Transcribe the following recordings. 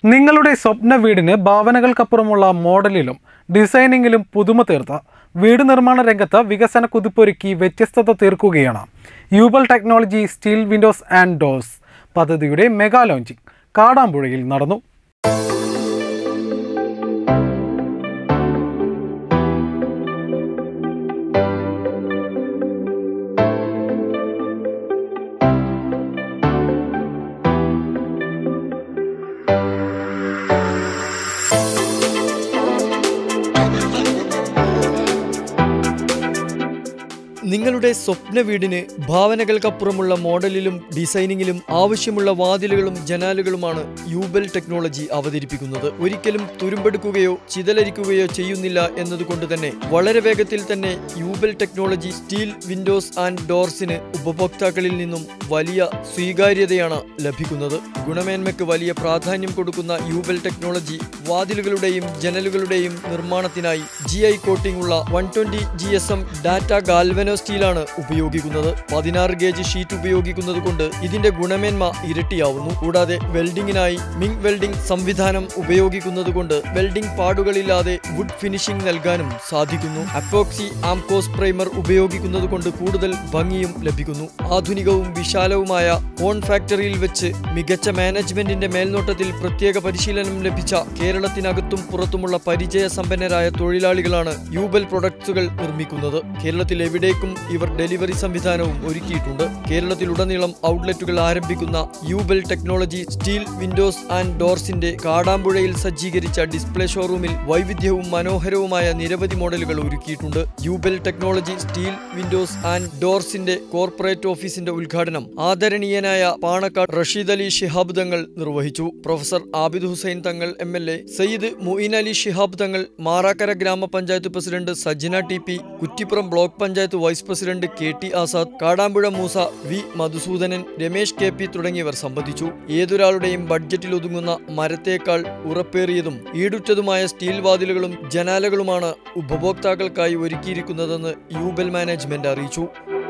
നിങ്ങളുടെ സ്വപ്ന വീടിന് ഭാവനകൾക്കപ്പുറമുള്ള മോഡലിലും ഡിസൈനിങ്ങിലും പുതുമ തീർത്ത വീട് നിർമ്മാണ രംഗത്ത് വികസന കുതിപ്പൊരുക്കി വ്യത്യസ്തത തീർക്കുകയാണ് Yubel technology steel windows and doors പദ്ധതിയുടെ മെഗാ ലോഞ്ചിങ് കാടാമ്പുഴയിൽ നടന്നു നിങ്ങളുടെ സ്വപ്ന വീടിന് ഭാവനകൾക്കപ്പുറമുള്ള മോഡലിലും ഡിസൈനിങ്ങിലും ആവശ്യമുള്ള വാതിലുകളും ജനാലുകളുമാണ് യൂബൽ ടെക്നോളജി അവതരിപ്പിക്കുന്നത് ഒരിക്കലും തുരുമ്പെടുക്കുകയോ ചിതലരിക്കുകയോ ചെയ്യുന്നില്ല എന്നതുകൊണ്ട് തന്നെ വളരെ വേഗത്തിൽ തന്നെ Yubel technology steel windows and ഡോർസിന് ഉപഭോക്താക്കളിൽ നിന്നും വലിയ സ്വീകാര്യതയാണ് ലഭിക്കുന്നത് ഗുണമേന്മയ്ക്ക് വലിയ പ്രാധാന്യം കൊടുക്കുന്ന യൂബൽ ടെക്നോളജി വാതിലുകളുടെയും ജനലുകളുടെയും നിർമ്മാണത്തിനായി ജി ഐ കോട്ടിംഗ് ഉള്ള one twenty G S M data galvano സ്റ്റീലാണ് ഉപയോഗിക്കുന്നത് പതിനാറ് ഗേജ് ഷീറ്റ് ഉപയോഗിക്കുന്നത് കൊണ്ട് ഇതിന്റെ ഗുണമേന്മ ഇരട്ടിയാവുന്നു കൂടാതെ വെൽഡിങ്ങിനായി മിങ് വെൽഡിംഗ് സംവിധാനം ഉപയോഗിക്കുന്നത് കൊണ്ട് വെൽഡിംഗ് പാടുകളില്ലാതെ വുഡ് ഫിനിഷിംഗ് നൽകാനും സാധിക്കുന്നു അപ്പോക്സി ആംകോസ് പ്രൈമർ ഉപയോഗിക്കുന്നത് കൊണ്ട് കൂടുതൽ ഭംഗിയും ലഭിക്കുന്നു ആധുനികവും വിശാലവുമായ ഓൺ ഫാക്ടറിയിൽ വെച്ച് മികച്ച മാനേജ്മെന്റിന്റെ മേൽനോട്ടത്തിൽ പ്രത്യേക പരിശീലനം ലഭിച്ച കേരളത്തിനകത്തും പുറത്തുമുള്ള പരിചയ സമ്പന്നരായ തൊഴിലാളികളാണ് യൂബൽ പ്രൊഡക്ട്സുകൾ നിർമ്മിക്കുന്നത് കേരളത്തിൽ എവിടേക്കും ഇവർ ഡെലിവറി സംവിധാനവും ഒരുക്കിയിട്ടുണ്ട് കേരളത്തിലുടനീളം ഔട്ട്ലെറ്റുകൾ ആരംഭിക്കുന്ന Yubel technology steel windows and ഡോർസിന്റെ കാടാമ്പുഴയിൽ സജ്ജീകരിച്ച ഡിസ്പ്ലേ ഷോറൂമിൽ വൈവിധ്യവും മനോഹരവുമായ നിരവധി മോഡലുകൾ ഒരുക്കിയിട്ടുണ്ട് Yubel technology steel windows and ഡോർസിന്റെ കോർപ്പറേറ്റ് ഓഫീസിന്റെ ഉദ്ഘാടനം ആദരണീയനായ പാണക്കാട് റഷീദ് അലി ശിഹാബ് തങ്ങൾ നിർവഹിച്ചു professor Abid Hussain Thangal M L A Sayyid Muyin Ali Shihab Thangal Marakkara ഗ്രാമപഞ്ചായത്ത് president Sajjana T P Kuttippuram block panchayat vice president K T Azad Kadampuzha Moosa V Madhusoodanan Ramesh K P തുടങ്ങിയവർ സംബന്ധിച്ചു ഏതൊരാളുടെയും ബഡ്ജറ്റിൽ ഒതുങ്ങുന്ന മരത്തേക്കാൾ ഉറപ്പേറിയതും ഈടുറ്റതുമായ സ്റ്റീൽ വാതിലുകളും ജനാലകളുമാണ് ഉപഭോക്താക്കൾക്കായി ഒരുക്കിയിരിക്കുന്നതെന്ന് യൂബൽ മാനേജ്മെന്റ് അറിയിച്ചു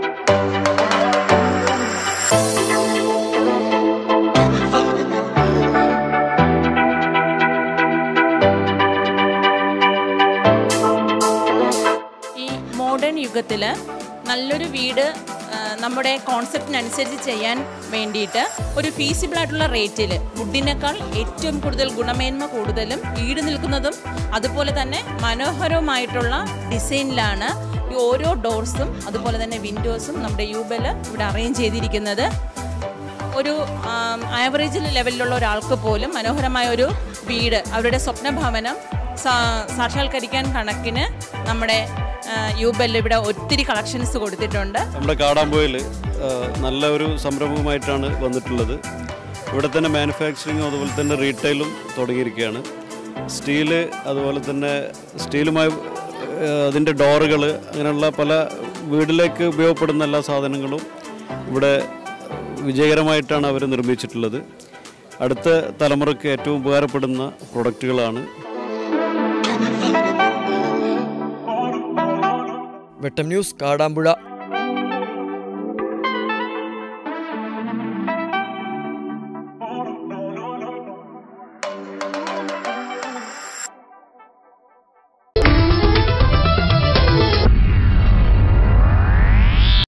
ഈ മോഡേൺ യുഗത്തിൽ നല്ലൊരു വീട് ആ, നമ്മുടെ കോൺസെപ്റ്റിനനുസരിച്ച് ചെയ്യാൻ വേണ്ടിയിട്ട് ഒരു ഫീസിബിൾ ആയിട്ടുള്ള റേറ്റിൽ വുഡിനേക്കാൾ ഏറ്റവും കൂടുതൽ ഗുണമേന്മ കൂടുതലും ഈട് നിൽക്കുന്നതും അതുപോലെ തന്നെ മനോഹരവുമായിട്ടുള്ള ഡിസൈനിലാണ് ഈ ഓരോ ഡോർസും അതുപോലെ തന്നെ വിൻഡോസും നമ്മുടെ യൂബൽ ഇവിടെ അറേഞ്ച് ചെയ്തിരിക്കുന്നത് ഒരു ആവറേജ് ലെവലിലുള്ള ഒരാൾക്ക് പോലും മനോഹരമായ ഒരു വീട് അവരുടെ സ്വപ്നഭവനം സാ- സാക്ഷാത്കരിക്കാൻ കണക്കിന് നമ്മുടെ യൂബെൽ ഇവിടെ ഒത്തിരി കളക്ഷൻസ് കൊടുത്തിട്ടുണ്ട് നമ്മുടെ കാടാമ്പുഴയിൽ നല്ല ഒരു സംരംഭവുമായിട്ടാണ് വന്നിട്ടുള്ളത് ഇവിടെ തന്നെ മാനുഫാക്ചറിങ്ങും അതുപോലെ തന്നെ റീറ്റെയിലും തുടങ്ങിയിരിക്കുകയാണ് സ്റ്റീല് അതുപോലെ തന്നെ സ്റ്റീലുമായി അതിൻ്റെ ഡോറുകൾ അങ്ങനെയുള്ള പല വീട്ടിലേക്ക് ഉപയോഗപ്പെടുന്ന എല്ലാ സാധനങ്ങളും ഇവിടെ വിജയകരമായിട്ടാണ് അവർ നിർമ്മിച്ചിട്ടുള്ളത് അടുത്ത തലമുറയ്ക്ക് ഏറ്റവും ഉപകാരപ്പെടുന്ന പ്രൊഡക്റ്റുകളാണ് വെട്ടം ന്യൂസ് കാടാമ്പുഴ